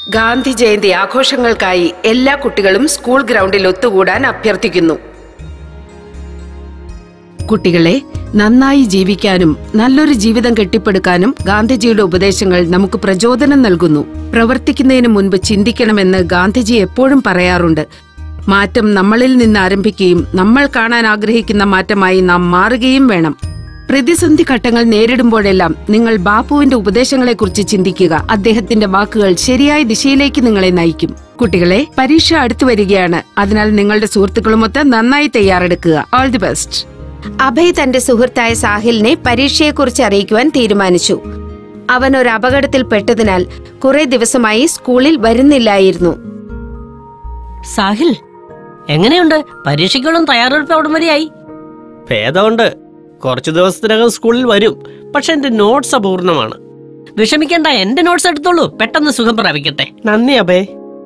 ഗാന്ധി ജയന്തി ആഘോഷങ്ങൾക്കായി എല്ലാ കുട്ടികളും സ്കൂൾ ഗ്രൗണ്ടിൽ ഒത്തുകൂടാൻ അഭ്യർത്ഥിക്കുന്നു കുട്ടികളെ നന്നായി ജീവിക്കാനും നല്ലൊരു ജീവിതം കെട്ടിപ്പടുക്കാനും ഗാന്ധിജിയുടെ ഉപദേശങ്ങൾ നമുക്ക് പ്രചോദനം നൽകുന്നു പ്രവർത്തിക്കുന്നതിന് മുൻപ് ചിന്തിക്കണമെന്ന് ഗാന്ധിജി എപ്പോഴും പറയാറുണ്ട് മാറ്റം നമ്മളിൽ നിന്ന് ആരംഭിക്കുകയും നമ്മൾ കാണാൻ ആഗ്രഹിക്കുന്ന മാറ്റമായി നാം മാറുകയും വേണം പ്രതിസന്ധി ഘട്ടങ്ങൾ നേരിടുമ്പോഴെല്ലാം നിങ്ങൾ ബാപ്പുവിന്റെ ഉപദേശങ്ങളെക്കുറിച്ച് ചിന്തിക്കുക അദ്ദേഹത്തിന്റെ വാക്കുകൾ ശരിയായ ദിശയിലേക്ക് നിങ്ങളെ നയിക്കും കുട്ടികളെ പരീക്ഷ അടുത്തു വരികയാണ് അതിനാൽ നിങ്ങളുടെ സുഹൃത്തുക്കളുമൊത്ത് നന്നായി തയ്യാറെടുക്കുക ഓൾ ദി ബെസ്റ്റ് അഭയ് തന്റെ സുഹൃത്തായ സാഹിലിനെ പരീക്ഷയെക്കുറിച്ച് അറിയിക്കുവാൻ തീരുമാനിച്ചു അവൻ ഒരു അപകടത്തിൽ പെട്ടതിനാൽ കുറെ ദിവസമായി സ്കൂളിൽ വരുന്നില്ലായിരുന്നു സാഹിൽ എങ്ങനെയുണ്ട് പരീക്ഷയ്ക്കുള്ള തയ്യാറെടുപ്പ് അവിടം വരെയായി ഭേദമുണ്ട് കുറച്ചു ദിവസത്തിനകം സ്കൂളിൽ വരും പക്ഷെ എന്റെ നോട്ട്സ് അപൂർണമാണ് വിഷമിക്കണ്ട എന്റെ നോട്ട്സ് എടുത്തോളൂ പെട്ടെന്ന് സുഖം പ്രാപിക്കട്ടെ നന്ദി അബേ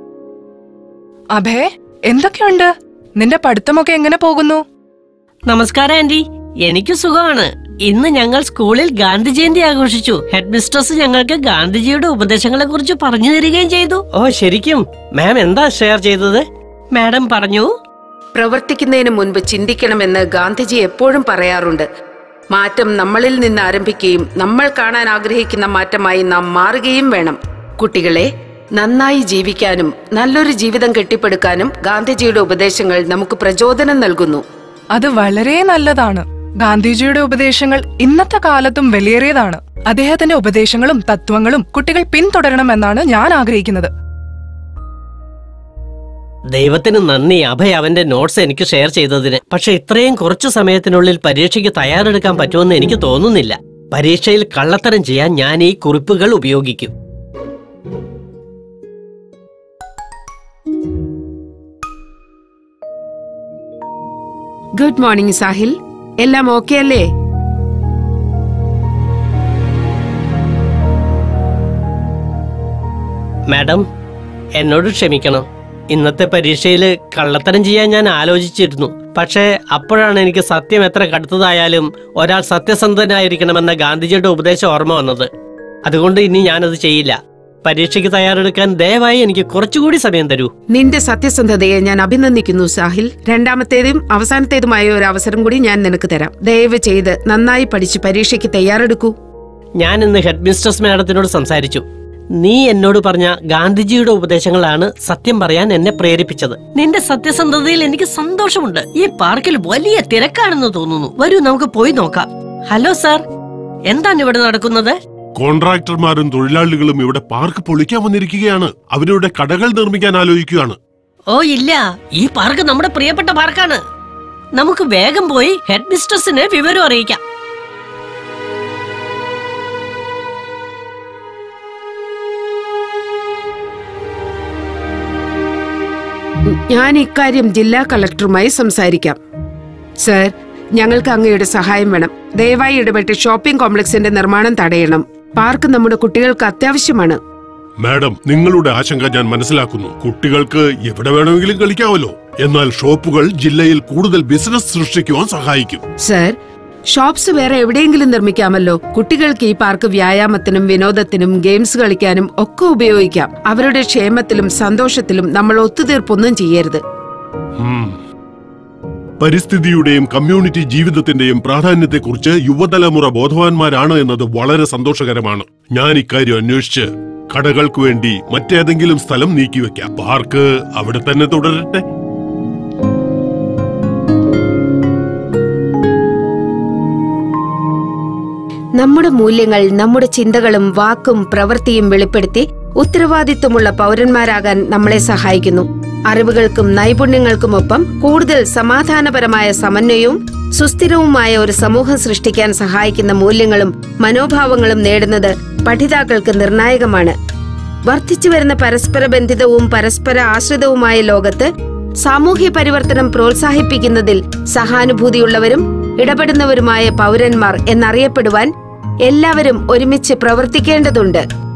അഭേ എന്തൊക്കെയുണ്ട് നിന്റെ പഠിത്തമൊക്കെ എങ്ങനെ പോകുന്നു നമസ്കാരം ആന്റി എനിക്ക് സുഖമാണ് ഇന്ന് ഞങ്ങൾ സ്കൂളിൽ ഗാന്ധി ജയന്തി ആഘോഷിച്ചു ഹെഡ് മിസ്ട്രസ് ഞങ്ങൾക്ക് ഗാന്ധിജിയുടെ ഉപദേശങ്ങളെ കുറിച്ച് പറഞ്ഞു തരികയും ചെയ്തു ഓ ശരിക്കും മാം എന്താ ഷെയർ ചെയ്തത് മാഡം പറഞ്ഞു പ്രവർത്തിക്കുന്നതിന് മുൻപ് ചിന്തിക്കണമെന്ന് ഗാന്ധിജി എപ്പോഴും പറയാറുണ്ട് മാറ്റം നമ്മളിൽ നിന്ന് ആരംഭിക്കുകയും നമ്മൾ കാണാൻ ആഗ്രഹിക്കുന്ന മാറ്റമായി നാം മാറുകയും വേണം കുട്ടികളെ നന്നായി ജീവിക്കാനും നല്ലൊരു ജീവിതം കെട്ടിപ്പടുക്കാനും ഗാന്ധിജിയുടെ ഉപദേശങ്ങൾ നമുക്ക് പ്രചോദനം നൽകുന്നു അത് വളരെ നല്ലതാണ് ഗാന്ധിജിയുടെ ഉപദേശങ്ങൾ ഇന്നത്തെ കാലത്തും വിലയേറിയതാണ് അദ്ദേഹത്തിന്റെ ഉപദേശങ്ങളും തത്വങ്ങളും കുട്ടികൾ പിന്തുടരണമെന്നാണ് ഞാൻ ആഗ്രഹിക്കുന്നത് ദൈവത്തിന് നന്ദി അഭയ് അവന്റെ നോട്ട്സ് എനിക്ക് ഷെയർ ചെയ്തതിന് പക്ഷെ ഇത്രയും കുറച്ചു സമയത്തിനുള്ളിൽ പരീക്ഷയ്ക്ക് തയ്യാറെടുക്കാൻ പറ്റുമെന്ന് എനിക്ക് തോന്നുന്നില്ല പരീക്ഷയിൽ കള്ളത്തരം ചെയ്യാൻ ഞാൻ ഈ കുറിപ്പുകൾ ഉപയോഗിക്കും ഗുഡ് മോർണിംഗ് സാഹിൽ എല്ലാം ഓക്കെ അല്ലേ മാഡം എന്നോട് ക്ഷമിക്കണം ഇന്നത്തെ പരീക്ഷയിൽ കള്ളത്തരം ചെയ്യാൻ ഞാൻ ആലോചിച്ചിരുന്നു പക്ഷേ അപ്പോഴാണ് എനിക്ക് സത്യം എത്ര കടുത്തതായാലും ഒരാൾ സത്യസന്ധനായിരിക്കണമെന്ന ഗാന്ധിജിയുടെ ഉപദേശം ഓർമ്മ വന്നത് അതുകൊണ്ട് ഇനി ഞാനത് ചെയ്യില്ല പരീക്ഷയ്ക്ക് തയ്യാറെടുക്കാൻ ദയവായി എനിക്ക് കുറച്ചുകൂടി സമയം തരൂ നിന്റെ സത്യസന്ധതയെ ഞാൻ അഭിനന്ദിക്കുന്നു സാഹിൽ രണ്ടാമത്തേതും അവസാനത്തേതുമായ ഒരു അവസരം കൂടി ഞാൻ നിനക്ക് തരാം ദയവ് ചെയ്ത് നന്നായി പഠിച്ച് പരീക്ഷയ്ക്ക് തയ്യാറെടുക്കൂ ഞാൻ ഇന്ന് ഹെഡ് മിസ്റ്റേഴ്സ് മാഡത്തിനോട് സംസാരിച്ചു നീ എന്നോട് പറഞ്ഞ ഗാന്ധിജിയുടെ ഉപദേശങ്ങളാണ് സത്യം പറയാൻ എന്നെ പ്രേരിപ്പിച്ചത് നിന്റെ സത്യസന്ധതയിൽ എനിക്ക് സന്തോഷമുണ്ട് ഈ പാർക്കിൽ വലിയ തിരക്കാണെന്ന് തോന്നുന്നു വരൂ നമുക്ക് പോയി നോക്കാം ഹലോ സാർ എന്താണ് ഇവിടെ നടക്കുന്നത് കോൺട്രാക്ടർമാരും തൊഴിലാളികളും ഇവിടെ പാർക്ക് പൊളിക്കാൻ വന്നിരിക്കുകയാണ് അവരുടെ കടകൾ നിർമ്മിക്കാൻ ആലോചിക്കുകയാണ് ഓ ഇല്ല ഈ പാർക്ക് നമ്മുടെ പ്രിയപ്പെട്ട പാർക്കാണ് നമുക്ക് വേഗം പോയി ഹെഡ് മിസ്ട്രസിനെ വിവരം അറിയിക്കാം ഞാൻ ഇക്കാര്യം ജില്ലാ കളക്ടറുമായി സംസാരിക്കാം സർ ഞങ്ങൾക്ക് അങ്ങയുടെ സഹായം വേണം ദയവായി ഇടപെട്ട് ഷോപ്പിംഗ് കോംപ്ലക്സിന്റെ നിർമ്മാണം തടയണം പാർക്ക് നമ്മുടെ കുട്ടികൾക്ക് അത്യാവശ്യമാണ് മാഡം നിങ്ങളുടെ ആശങ്ക ഞാൻ മനസ്സിലാക്കുന്നു കുട്ടികൾക്ക് എവിടെ വേണമെങ്കിലും കളിക്കാമല്ലോ എന്നാൽ ഷോപ്പുകൾ ജില്ലയിൽ കൂടുതൽ ബിസിനസ് സൃഷ്ടിക്കുവാൻ സഹായിക്കും സർ ഷോപ്സ് വേറെ എവിടെയെങ്കിലും നിർമ്മിക്കാമല്ലോ കുട്ടികൾക്ക് ഈ പാർക്ക് വ്യായാമത്തിനും വിനോദത്തിനും ഗെയിംസ് കളിക്കാനും ഒക്കെ ഉപയോഗിക്കാം അവരുടെ ക്ഷേമത്തിലും സന്തോഷത്തിലും നമ്മൾ ഒത്തുതീർപ്പൊന്നും ചെയ്യരുത് ഉം. പരിസ്ഥിതിയുടെയും കമ്മ്യൂണിറ്റി ജീവിതത്തിന്റെയും പ്രാധാന്യത്തെക്കുറിച്ച് യുവതലമുറ ബോധവാന്മാരാണ് എന്നത് വളരെ സന്തോഷകരമാണ് ഞാൻ ഇക്കാര്യം അന്വേഷിച്ച് കടകൾക്ക് വേണ്ടി മറ്റേതെങ്കിലും സ്ഥലം നീക്കിവെക്കാം പാർക്ക് അവിടെ തന്നെ തുടരട്ടെ നമ്മുടെ മൂല്യങ്ങൾ നമ്മുടെ ചിന്തകളും വാക്കും പ്രവൃത്തിയും വെളിപ്പെടുത്തി ഉത്തരവാദിത്വമുള്ള പൗരന്മാരാകാൻ നമ്മളെ സഹായിക്കുന്നു അറിവുകൾക്കും നൈപുണ്യങ്ങൾക്കുമൊപ്പം കൂടുതൽ സമാധാനപരമായ സമന്വയവും സുസ്ഥിരവുമായ ഒരു സമൂഹം സൃഷ്ടിക്കാൻ സഹായിക്കുന്ന മൂല്യങ്ങളും മനോഭാവങ്ങളും നേടുന്നത് പഠിതാക്കൾക്ക് നിർണായകമാണ് വർദ്ധിച്ചു വരുന്ന പരസ്പര ബന്ധിതവും പരസ്പര ആശ്രിതവുമായ ലോകത്ത് സാമൂഹ്യ പരിവർത്തനം പ്രോത്സാഹിപ്പിക്കുന്നതിൽ സഹാനുഭൂതിയുള്ളവരും ഇടപെടുന്നവരുമായ പൗരന്മാർ എന്നറിയപ്പെടുവാൻ എല്ലാവരും ഒരുമിച്ച് പ്രവർത്തിക്കേണ്ടതുണ്ട്